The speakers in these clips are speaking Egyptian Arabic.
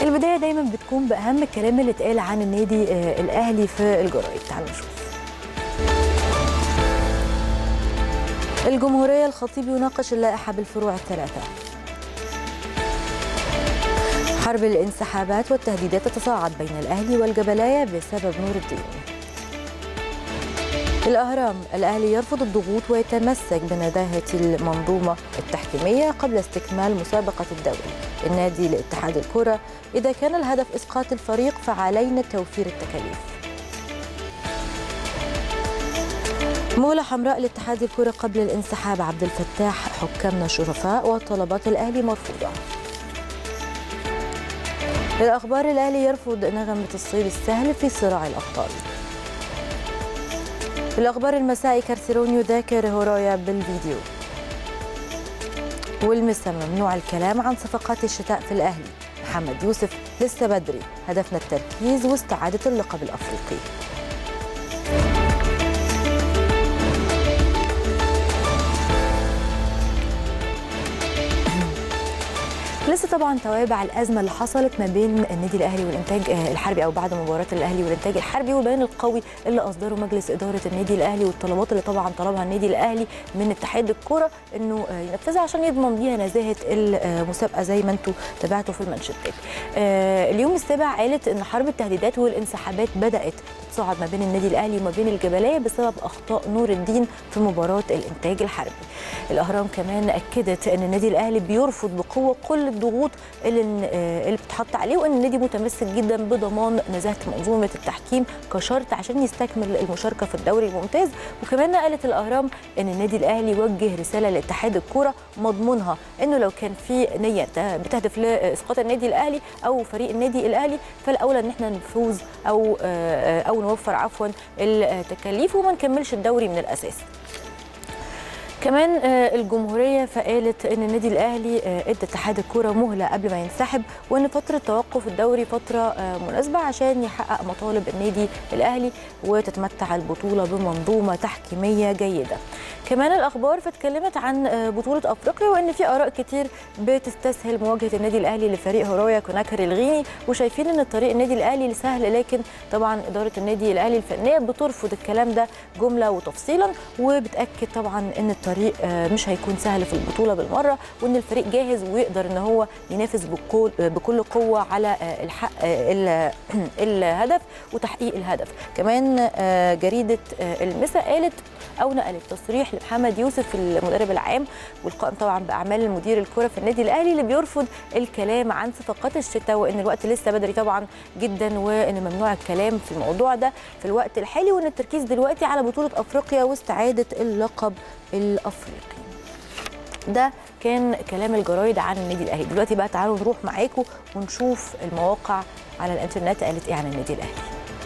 البدايه دايما بتكون باهم الكلام اللي اتقال عن النادي آه، الاهلي في الجرايد تعالوا نشوف الجمهوريه الخطيب يناقش اللائحه بالفروع الثلاثه حرب الانسحابات والتهديدات تتصاعد بين الاهلي والجبلايه بسبب نور الدين الأهرام الأهلي يرفض الضغوط ويتمسك بنداهة المنظومة التحكيمية قبل استكمال مسابقة الدوري النادي لاتحاد الكرة إذا كان الهدف إسقاط الفريق فعلينا توفير التكاليف مولى حمراء لاتحاد الكرة قبل الانسحاب عبد الفتاح حكامنا شرفاء وطلبات الأهلي مرفوضة الأخبار الأهلي يرفض نغمة الصيد السهل في صراع الأبطال في الأخبار المسائي كارسيرون يذاكر هورايا بالفيديو والمسا ممنوع الكلام عن صفقات الشتاء في الأهلي محمد يوسف لسه بدري هدفنا التركيز واستعادة اللقب الأفريقي لسه طبعا توابع الازمه اللي حصلت ما بين النادي الاهلي والانتاج آه، الحربي او بعد مباراه الاهلي والانتاج الحربي والبيان القوي اللي اصدره مجلس اداره النادي الاهلي والطلبات اللي طبعا طلبها النادي الاهلي من اتحاد الكره انه آه، ينفذها عشان يضمن بيها نزاهه المسابقه زي ما انتم تابعتوا في المانشيتات. آه، اليوم السابع قالت ان حرب التهديدات والانسحابات بدات تتصاعد ما بين النادي الاهلي وما بين الجبليه بسبب اخطاء نور الدين في مباراه الانتاج الحربي. الاهرام كمان اكدت ان النادي الاهلي بيرفض بقوه كل الضغوط اللي آه، اللي بتحط عليه وان النادي متمسك جدا بضمان نزاهه منظومه التحكيم كشرط عشان يستكمل المشاركه في الدوري الممتاز وكمان قالت الاهرام ان النادي الاهلي وجه رساله لاتحاد الكوره مضمونها انه لو كان في نيه بتهدف لاسقاط النادي الاهلي او فريق النادي الاهلي فالاولى ان احنا نفوز او آه، او نوفر عفوا التكاليف وما نكملش الدوري من الاساس كمان آه، الجمهوريه فقالت ان النادي الاهلي آه، ادى اتحاد الكوره مهله قبل ما ينسحب وان فتره توقف الدوري فتره آه، مناسبه عشان يحقق مطالب النادي الاهلي وتتمتع البطوله بمنظومه تحكيميه جيده. كمان الاخبار فاتكلمت عن آه، بطوله افريقيا وان في اراء كتير بتستسهل مواجهه النادي الاهلي لفريق هورايا كوناكر الغيني وشايفين ان الطريق النادي الاهلي سهل لكن طبعا اداره النادي الاهلي الفنيه بترفض الكلام ده جمله وتفصيلا وبتاكد طبعا ان الطريق آه، مش هيكون سهل في البطوله بالمره وان الفريق جاهز ويقدر ان هو ينافس بكل بكل قوه على آه، الحق آه، ال- الهدف وتحقيق الهدف كمان آه، جريده آه، المسا قالت او نقلت تصريح لمحمد يوسف المدرب العام والقائم طبعا باعمال المدير الكره في النادي الاهلي اللي بيرفض الكلام عن صفقات الشتاء وان الوقت لسه بدري طبعا جدا وان ممنوع الكلام في الموضوع ده في الوقت الحالي وان التركيز دلوقتي على بطوله افريقيا واستعاده اللقب الافريقي ده كان كلام الجرايد عن النادي الاهلي دلوقتي بقى تعالوا نروح معاكم ونشوف المواقع على الانترنت قالت ايه عن النادي الاهلي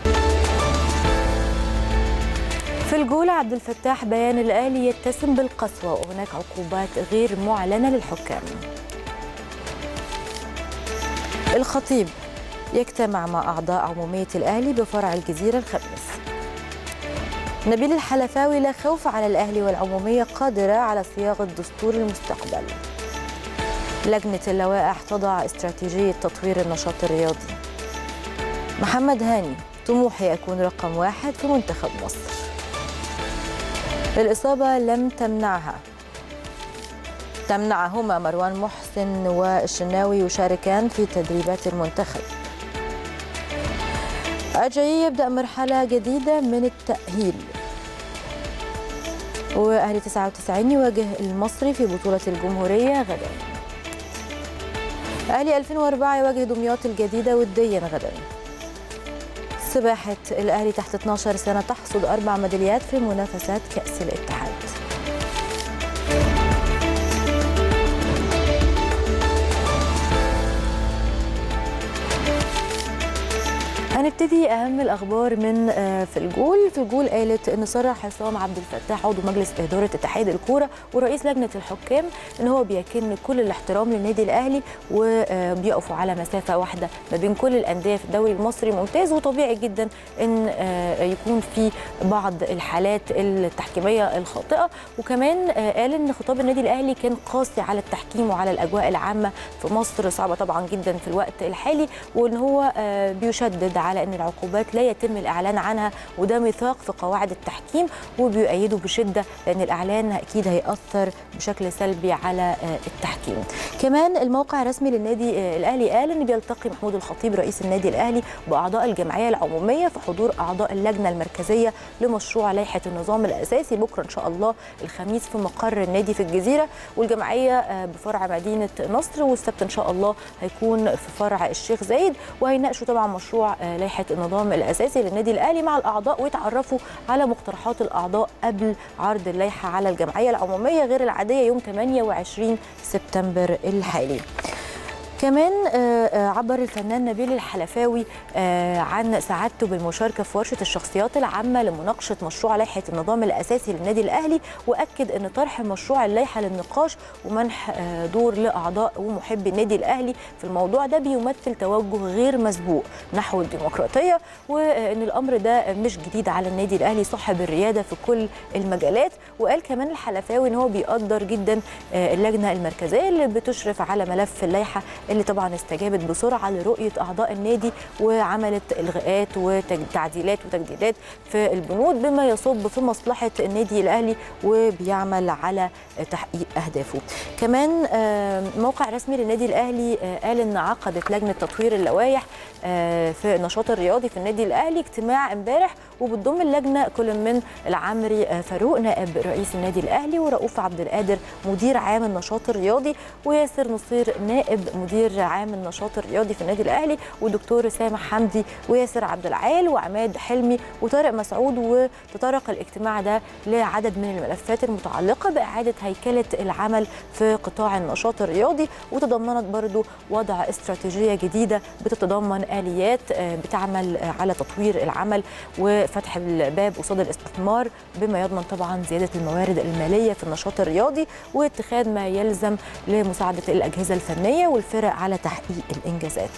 في الجولة عبد الفتاح بيان الأهلي يتسم بالقسوة وهناك عقوبات غير معلنة للحكام الخطيب يجتمع مع أعضاء عمومية الأهلي بفرع الجزيرة الخامس نبيل الحلفاوي لا خوف على الأهلي والعمومية قادرة على صياغة دستور المستقبل لجنة اللوائح تضع استراتيجية تطوير النشاط الرياضي محمد هاني طموحي أكون رقم واحد في منتخب مصر الإصابة لم تمنعها تمنعهما مروان محسن والشناوي يشاركان في تدريبات المنتخب أجاي يبدأ مرحلة جديدة من التأهيل وأهلي 99 يواجه المصري في بطولة الجمهورية غدا أهلي 2004 يواجه دمياط الجديدة وديا غدا سباحة الأهلي تحت 12 سنة تحصد أربع ميداليات في منافسات كأس الاتحاد هنتكلم نبتدي اهم الاخبار من آه، في الجول في الجول قالت ان صرح حسام عبد الفتاح عضو مجلس اداره اتحاد الكوره ورئيس لجنه الحكام ان هو بيكن كل الاحترام للنادي الاهلي وبيقفوا على مسافه واحده ما بين كل الانديه في الدوري المصري ممتاز وطبيعي جدا ان آه، يكون في بعض الحالات التحكيميه الخاطئه وكمان آه، قال ان خطاب النادي الاهلي كان قاسي على التحكيم وعلى الاجواء العامه في مصر صعبه طبعا جدا في الوقت الحالي وان هو آه، بيشدد على ان العقوبات لا يتم الاعلان عنها وده ميثاق في قواعد التحكيم وبيؤيده بشده لان الاعلان اكيد هياثر بشكل سلبي على آه، التحكيم. كمان الموقع الرسمي للنادي آه، الاهلي قال ان بيلتقي محمود الخطيب رئيس النادي الاهلي باعضاء الجمعيه العموميه في حضور اعضاء اللجنه المركزيه لمشروع لائحه النظام الاساسي بكره ان شاء الله الخميس في مقر النادي في الجزيره والجمعيه آه، بفرع مدينه نصر والسبت ان شاء الله هيكون في فرع الشيخ زايد وهيناقشوا طبعا مشروع آه، لائحه النظام الاساسي للنادي الاهلي مع الاعضاء ويتعرفوا على مقترحات الاعضاء قبل عرض اللائحه على الجمعيه العموميه غير العاديه يوم 28 سبتمبر الحالي. كمان آه، آه، عبر الفنان نبيل الحلفاوي آه، عن سعادته بالمشاركه في ورشه الشخصيات العامه لمناقشه مشروع لائحه النظام الاساسي للنادي الاهلي واكد ان طرح مشروع اللائحه للنقاش ومنح آه، دور لاعضاء ومحبي النادي الاهلي في الموضوع ده بيمثل توجه غير مسبوق نحو الديمقراطيه وان الامر ده مش جديد على النادي الاهلي صاحب الرياده في كل المجالات وقال كمان الحلفاوي ان هو بيقدر جدا آه، اللجنه المركزيه اللي بتشرف على ملف اللائحه اللي طبعا استجابت بسرعه لرؤيه اعضاء النادي وعملت الغاءات وتعديلات وتجديدات في البنود بما يصب في مصلحه النادي الاهلي وبيعمل على تحقيق اهدافه. كمان آه، موقع رسمي للنادي الاهلي آه، قال ان عقدت لجنه تطوير اللوائح آه، في النشاط الرياضي في النادي الاهلي اجتماع امبارح وبتضم اللجنه كل من العمري آه، فاروق نائب رئيس النادي الاهلي ورؤوف عبد القادر مدير عام النشاط الرياضي وياسر نصير نائب مدير عام النشاط الرياضي في النادي الاهلي ودكتور سامح حمدي وياسر عبد العال وعماد حلمي وطارق مسعود وتطرق الاجتماع ده لعدد من الملفات المتعلقه باعاده هيكله العمل في قطاع النشاط الرياضي وتضمنت برضو وضع استراتيجيه جديده بتتضمن اليات آه، بتعمل آه، على تطوير العمل وفتح الباب قصاد الاستثمار بما يضمن طبعا زياده الموارد الماليه في النشاط الرياضي واتخاذ ما يلزم لمساعده الاجهزه الفنيه والفرق على تحقيق الانجازات.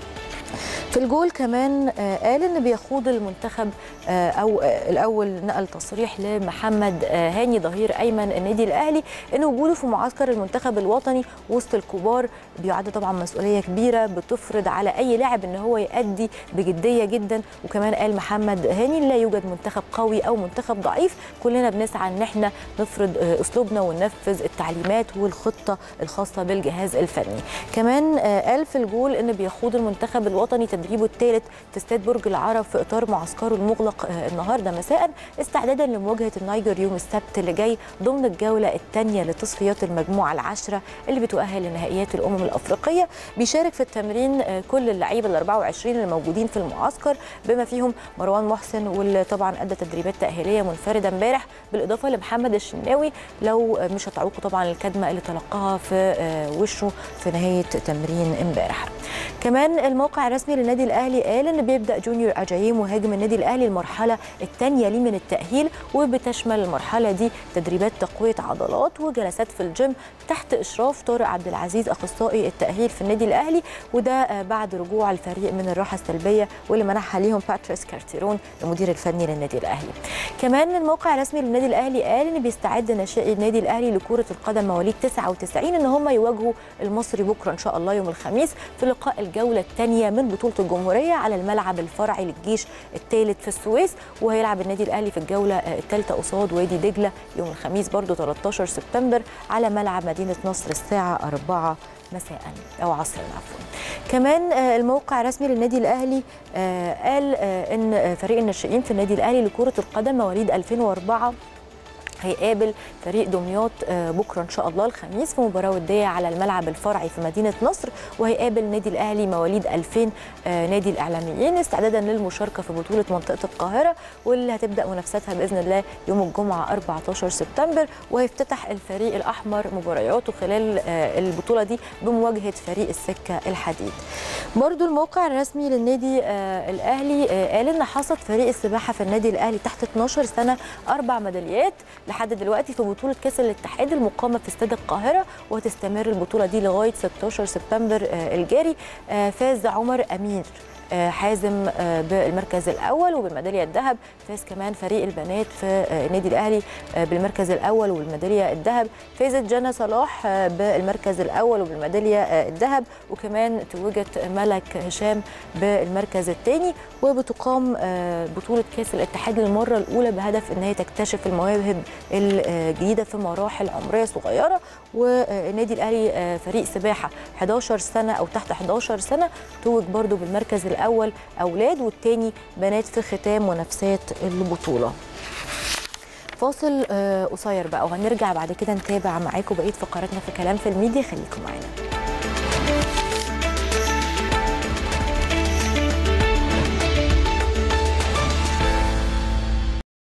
في الجول كمان آه، قال ان بيخوض المنتخب آه، او آه، الاول نقل تصريح لمحمد آه، هاني ظهير ايمن النادي الاهلي ان وجوده في معسكر المنتخب الوطني وسط الكبار بيعد طبعا مسؤوليه كبيره بتفرض على اي لاعب ان هو يأدي بجديه جدا وكمان قال محمد هاني لا يوجد منتخب قوي او منتخب ضعيف كلنا بنسعى ان احنا نفرض آه، اسلوبنا وننفذ التعليمات والخطه الخاصه بالجهاز الفني كمان آه، قال في الجول ان بيخوض المنتخب الوطني تدريبه الثالث في استاد برج العرب في اطار معسكره المغلق آه، النهارده مساء استعدادا لمواجهه النيجر يوم السبت اللي جاي ضمن الجوله الثانيه لتصفيات المجموعه العشره اللي بتؤهل لنهائيات الامم الافريقيه بيشارك في التمرين آه، كل اللعيبه ال 24 اللي موجودين في المعسكر بما فيهم مروان محسن واللي طبعا ادى تدريبات تاهيليه منفرده امبارح بالاضافه لمحمد الشناوي لو آه، مش هتعوقوا طبعا الكدمه اللي تلقاها في آه، وشه في نهايه تمرين امبارح كمان الموقع الرسمي للنادي الاهلي قال ان بيبدا جونيور اجاييه مهاجم النادي الاهلي المرحله الثانيه ليه من التاهيل وبتشمل المرحله دي تدريبات تقويه عضلات وجلسات في الجيم تحت اشراف طارق عبد العزيز اخصائي التاهيل في النادي الاهلي وده آه، بعد رجوع الفريق من الراحه السلبيه واللي منحها ليهم باتريس كارتيرون المدير الفني للنادي الاهلي كمان الموقع الرسمي للنادي الاهلي قال ان بيستعد ناشئي النادي الاهلي لكره القدم مواليد 99 ان هم يواجهوا المصري بكره ان شاء الله يوم الخميس في لقاء الجوله الثانيه من بطوله الجمهوريه على الملعب الفرعي للجيش الثالث في السويس وهيلعب النادي الاهلي في الجوله آه، الثالثه قصاد وادي دجله يوم الخميس برضو 13 سبتمبر على ملعب مدينه نصر الساعه 4 مساء او عصرا عفوا كمان آه، الموقع الرسمي للنادي الاهلي آه، قال آه، ان فريق الناشئين في النادي الاهلي لكره القدم مواليد 2004 هيقابل فريق دمياط بكره ان شاء الله الخميس في مباراه وديه على الملعب الفرعي في مدينه نصر وهيقابل نادي الاهلي مواليد 2000 نادي الاعلاميين استعدادا للمشاركه في بطوله منطقه القاهره واللي هتبدا منافستها باذن الله يوم الجمعه 14 سبتمبر وهيفتتح الفريق الاحمر مبارياته خلال البطوله دي بمواجهه فريق السكه الحديد. برضو الموقع الرسمي للنادي الاهلي قال ان حصد فريق السباحه في النادي الاهلي تحت 12 سنه اربع ميداليات لحد دلوقتي في بطوله كاس الاتحاد المقامه في استاد القاهره وهتستمر البطوله دي لغايه 16 سبتمبر الجاري فاز عمر امير حازم بالمركز الاول وبالميداليه الذهب فاز كمان فريق البنات في النادي الاهلي بالمركز الاول والميداليه الذهب فازت جنى صلاح بالمركز الاول وبالميداليه الذهب وكمان توجت ملك هشام بالمركز الثاني وبتقام بطوله كاس الاتحاد للمره الاولى بهدف ان هي تكتشف المواهب الجديده في مراحل عمريه صغيره والنادي الاهلي فريق سباحه 11 سنه او تحت 11 سنه توج برضو بالمركز الاول اولاد والتاني بنات في ختام منافسات البطوله فاصل قصير بقى وهنرجع بعد كده نتابع معاكم بقيه فقراتنا في كلام في الميديا خليكم معانا